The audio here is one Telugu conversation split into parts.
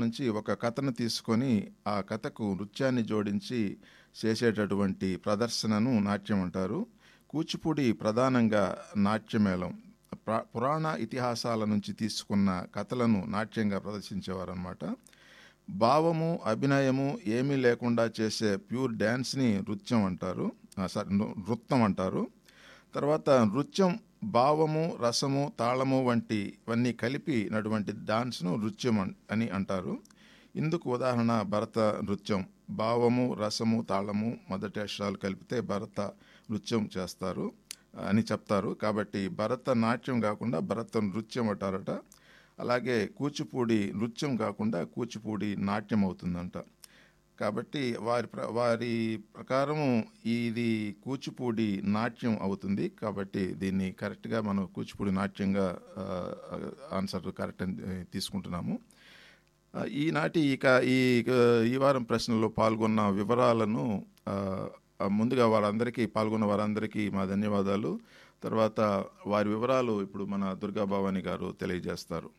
నుంచి ఒక కథను తీసుకొని ఆ కథకు నృత్యాన్ని జోడించి చేసేటటువంటి ప్రదర్శనను నాట్యం అంటారు కూచిపూడి ప్రధానంగా నాట్యమేళం ప్ర- పురాణ ఇతిహాసాల నుంచి తీసుకున్న కథలను నాట్యంగా ప్రదర్శించేవారనమాట భావము అభినయము ఏమీ లేకుండా చేసే ప్యూర్ డ్యాన్స్ని నృత్యం అంటారు ఆ, సారీ నృ- నృత్యం అంటారు తర్వాత నృత్యం భావము రసము తాళము వంటి ఇవన్నీ కలిపినటువంటి డాన్స్ను నృత్యం అన్- అని అంటారు ఇందుకు ఉదాహరణ భరత నృత్యం భావము రసము తాళము మొదటి అక్షరాలు కలిపితే భరత నృత్యం చేస్తారు అని చెప్తారు కాబట్టి భరత నాట్యం కాకుండా భరత నృత్యం అంటారట అలాగే కూచిపూడి నృత్యం కాకుండా కూచిపూడి నాట్యం అవుతుందంట కాబట్టి వారి ప్ర వారి ప్రకారము ఇది కూచిపూడి నాట్యం అవుతుంది కాబట్టి దీన్ని కరెక్ట్గా మనం కూచిపూడి నాట్యంగా ఆ, ఆన్సర్ కరెక్ట్ అని ఆ, తీసుకుంటున్నాము ఆ, ఈనాటి ఇక ఈ ఈ వారం ప్రశ్నలో పాల్గొన్న వివరాలను ఆ, ఆ, ముందుగా వారందరికీ పాల్గొన్న వారందరికీ మా ధన్యవాదాలు తర్వాత వారి వివరాలు ఇప్పుడు మన దుర్గా భవాని గారు తెలియజేస్తారు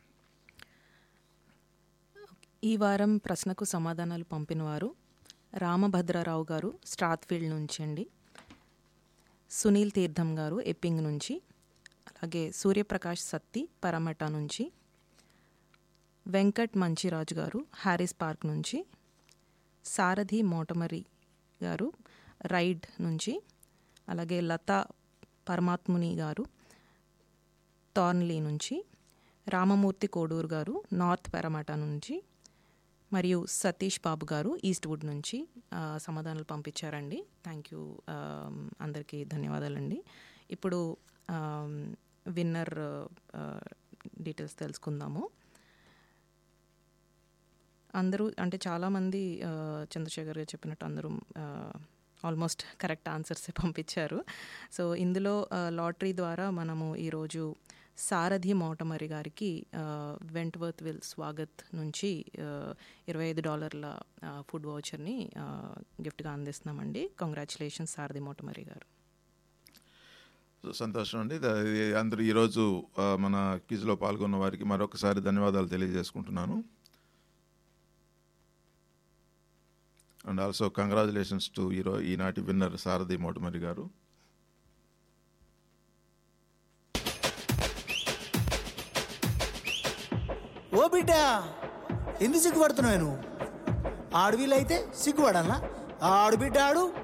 ఈ వారం ప్రశ్నకు సమాధానాలు పంపినవారు రామభద్రారావు గారు స్ట్రాత్ఫీల్డ్ నుంచి అండి సునీల్ తీర్థం గారు ఎప్పింగ్ నుంచి అలాగే సూర్యప్రకాష్ సత్తి పరమట నుంచి వెంకట్ మంచిరాజు గారు హ్యారిస్ పార్క్ నుంచి సారథి మోటమరి గారు రైడ్ నుంచి అలాగే లతా పరమాత్ముని గారు టార్న్లీ నుంచి రామమూర్తి కోడూరు గారు నార్త్ పెరమట నుంచి మరియు సతీష్ బాబు గారు ఈస్ట్ వుడ్ నుంచి ఆ, సమాధానాలు పంపించారండి థ్యాంక్ యూ అందరికీ ధన్యవాదాలండి ఇప్పుడు విన్నర్ డీటెయిల్స్ తెలుసుకుందాము అందరూ అంటే చాలామంది ఆ, చంద్రశేఖర్ గారు చెప్పినట్టు అందరూ ఆల్మోస్ట్ కరెక్ట్ ఆన్సర్స్ పంపించారు సో ఇందులో లాటరీ ద్వారా మనము ఈరోజు సారథి మోటమరి గారికి వెంట్వర్త్ విల్ స్వాగత్ నుంచి ఆ, ఇరవై ఐదు డాలర్ల ఫుడ్ వౌచర్ని గిఫ్ట్గా అందిస్తున్నామండి కంగ్రాచులేషన్స్ సారథి మోటమరి గారు సో సంతోషం అండి ద- ఇది అందరూ ఈరోజు ఆ, మన క్విజ్లో పాల్గొన్న వారికి మరొకసారి ధన్యవాదాలు తెలియజేసుకుంటున్నాను అండ్ ఆల్సో కంగ్రాచులేషన్స్ టు ఈరో ఈనాటి విన్నర్ సారథి మోటమరి గారు ఓ బిడ్డ ఎందుకు సిగ్గుపడుతున్నావు నువ్వు ఆడవిల్లైతే సిగ్గుపడాలా ఆడు బిడ్డ ఆడు